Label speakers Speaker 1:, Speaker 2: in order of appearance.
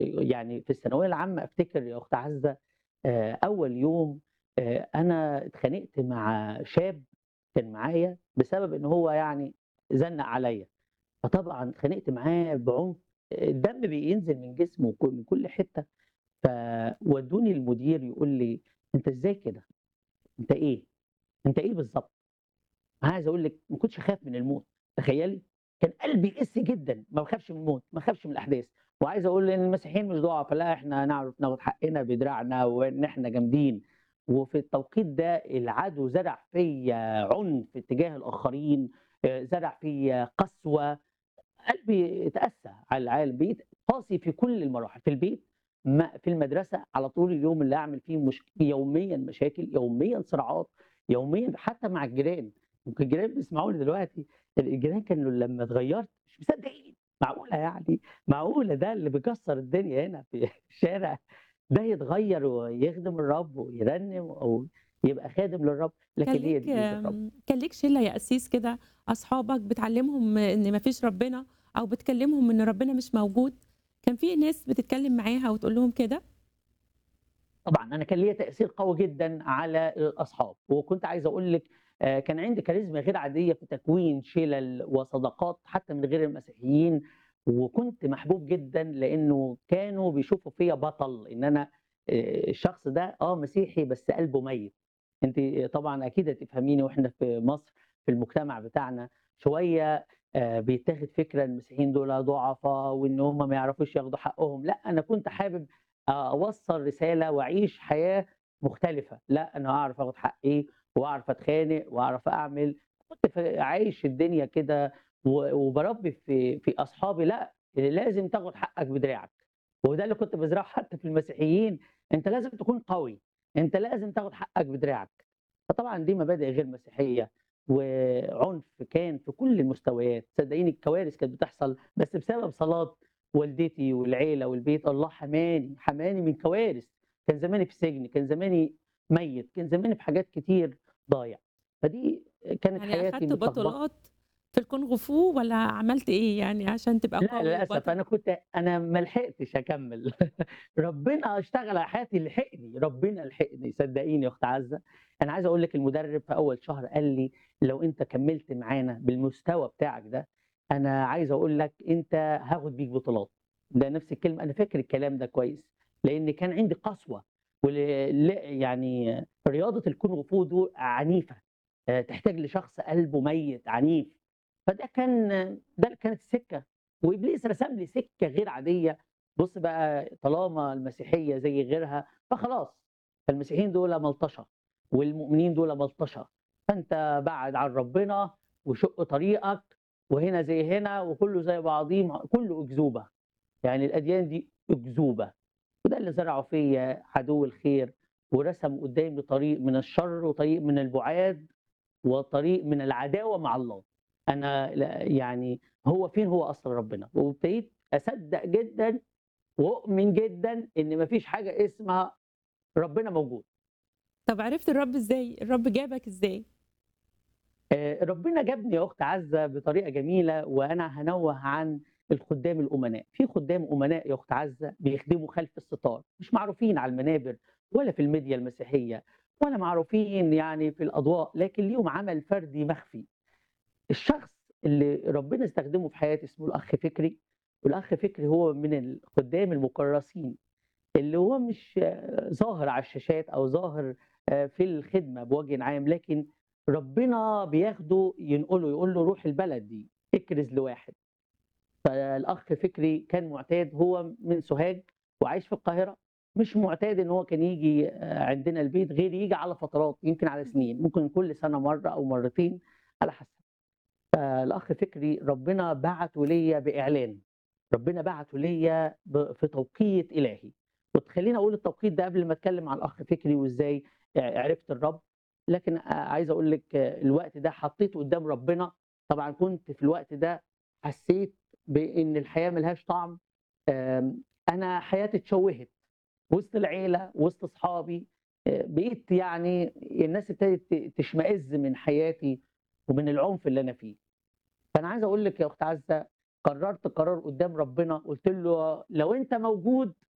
Speaker 1: يعني في الثانوية العامة أفتكر يا أخت عزة آآ أول يوم آآ أنا اتخانقت مع شاب كان معايا بسبب إن هو يعني زنّق عليّا، فطبعًا اتخانقت معاه بعنف الدم بينزل من جسمه وك من كل حتة، فودّوني للمدير يقول لي: "أنت إزاي كده؟ أنت إيه؟ أنت إيه بالضبط؟" أنا عايز أقول لِك ما كنتش أخاف من الموت، تخيّلي! كان قلبي قِسْي جدًا، ما باخافش من الموت، ما باخافش من الأحداث، وعايز أقول إن المسيحيين مش ضُعفا، لأ إحنا نعرف ناخد حقنا بدراعنا وإن إحنا جامدين، وفي التوقيت ده العدو زرع فيّا عنف تجاه الآخرين، آآ زرع فيّا قسوة، قلبي اتقسّى على العالم، بقيت قاسي في كل المراحل، في البيت، م في المدرسة، على طول اليوم اللي أعمل فيه مش يوميًا مشاكل، يوميًا صراعات، يوميًا حتى مع الجيران، يمكن الجيران بيسمعوني دلوقتي، الجيران كانوا لمّا اتغيّرت مش مصدقين، معقولة يعني! معقولة ده اللي بيكسّر الدنيا هنا في الشارع ده يتغيّر ويخدم الرب ويرنّم أو يبقى خادم للرب،
Speaker 2: كان
Speaker 1: لكن هي
Speaker 2: ليك
Speaker 1: دي إيد الرب.
Speaker 2: آمم، كان ليك شلة يا قسيس كده أصحابك بتعلّمهم إن ما فيش ربنا أو بتكلّمهم إن ربنا مش موجود؟ كان في ناس بتتكلّم معاها وتقول لهم كده؟
Speaker 1: طبعًا أنا كان ليّا تأثير قوي جدًا على الأصحاب، وكنت عايز أقول لِك آآ كان عندي كاريزما غير عادية في تكوين شِلَل وصداقات حتى من غير المسيحيين، وكنت محبوب جدًا لإنه كانوا بيشوفوا فيّا بطل، إن أنا آآ الشخص ده آه مسيحي بس قلبه ميت، أنتِ طبعًا أكيد هتفهميني وإحنا في مصر في المجتمع بتاعنا شوية آآ بيتاخد فكرة المسيحيين دول ضُعفا وإن هم ما يعرفوش ياخدوا حقهم، لأ أنا كنت حابب أ أوصّل رسالة وأعيش حياة مختلفة، لأ أنا هاعرف آخد حقي وأعرف أتخانق وأعرف أعمل، كنت ف عايش الدنيا كده و وباربّي في في أصحابي لأ، لازم تاخد حقك بدراعك، وده اللي كنت بازرعه حتى في المسيحيين، أنت لازم تكون قوي، أنت لازم تاخد حقك بدراعك، فطبعًا دي مبادئ غير مسيحية وعنف كان في كل المستويات، صدقيني الكوارث كانت بتحصل بس بسبب صلاة والدتي والعيلة والبيت، الله حماني، حماني من كوارث، كان زماني في سجن، كان زماني ميت، كان زماني في حاجات كتير ضايع، فدي كانت
Speaker 2: يعني
Speaker 1: حياتي
Speaker 2: أخدت
Speaker 1: متلخبطة.
Speaker 2: بطولات في الكونغ فو والّا عملت إيه يعني عشان تبقى
Speaker 1: لأ
Speaker 2: قوي
Speaker 1: للأسف
Speaker 2: وبطل؟
Speaker 1: أنا كنت أنا ما لحقتش أكمّل ربنا اشتغل على حياتي لحقني، ربنا لحقني صدقيني يا أخت عزة، أنا عايز أقول لِك المدرب في أول شهر قال لي: "لو أنت كمّلت معانا بالمستوى بتاعك ده، أنا عايز أقول لك أنت هاخد بيك بطولات." ده نفس الكلمة أنا فاكر الكلام ده كويس، لإن كان عندي قسوة ول ل يعني رياضة الكونغ فو دو عنيفة، آآ تحتاج لشخص قلبه ميت عنيف، فده كان ده كانت السكة، وإبليس رسم لي سكة غير عادية، بُص بقى طالما المسيحية زي غيرها فخلاص، المسيحيين دول ملطشة، والمؤمنين دول ملطشة، فأنت بعد عن ربنا وشُق طريقك، وهنا زي هنا وكلّه زي بعضيه م كلّه أكذوبة، يعني الأديان دي أكذوبة، وده اللي زرعه فيّا عدو الخير، ورسم قدّامي طريق من الشر وطريق من البُعاد، وطريق من العداوة مع الله، أنا ل يعني هو فين هو أصلًا ربنا؟ وابتديت أصدّق جدًا وأؤمن جدًا إن ما فيش حاجة اسمها ربنا موجود.
Speaker 2: طب عرفت الرب إزاي؟ الرب جابك إزاي؟
Speaker 1: آآ ربنا جابني يا أخت عزة بطريقة جميلة، وأنا هانوّه عن الخُدّام الأمناء، في خُدّام أمناء يا أخت عزة بيخدموا خلف الستار، مش معروفين على المنابر ولا في الميديا المسيحية، ولا معروفين يعني في الأضواء، لكن ليهم عمل فردي مخفي. الشخص اللي ربنا استخدمه في حياتي اسمه الأخ فكري، والأخ فكري هو من الخُدّام المكرّسين، اللي هو مش ظاهر على الشاشات أو ظاهر آآ في الخدمة بوجه عام، لكن ربنا بياخده ينقله، يقول له روح البلد دي، اكرز لواحد. فالأخ فكري كان معتاد هو من سوهاج وعايش في القاهرة، مش معتاد إن هو كان ييجي آآ عندنا البيت غير ييجي على فترات، يمكن على سنين، ممكن كل سنة مرّة أو مرّتين على حسب. فالأخ فكري ربنا بعته ليّا بإعلان، ربنا بعته ليّا ب في توقيت إلهي، وتخلّيني أقول التوقيت ده قبل ما أتكلم عن الأخ فكري وإزاي ع عرفت الرب، لكن آآ عايز أقول لِك الوقت ده حطيته قدّام ربنا، طبعًا كنت في الوقت ده حسيت بإن الحياة ما لهاش طعم، آمم أنا حياتي اتشوّهت وسط العيلة، وسط أصحابي، آآ بقيت يعني الناس ابتدت ت تشمئز من حياتي ومن العنف اللي أنا فيه. فأنا عايز أقول لِك يا أخت عزة قررت قرار قدام ربنا قلت له لو انت موجود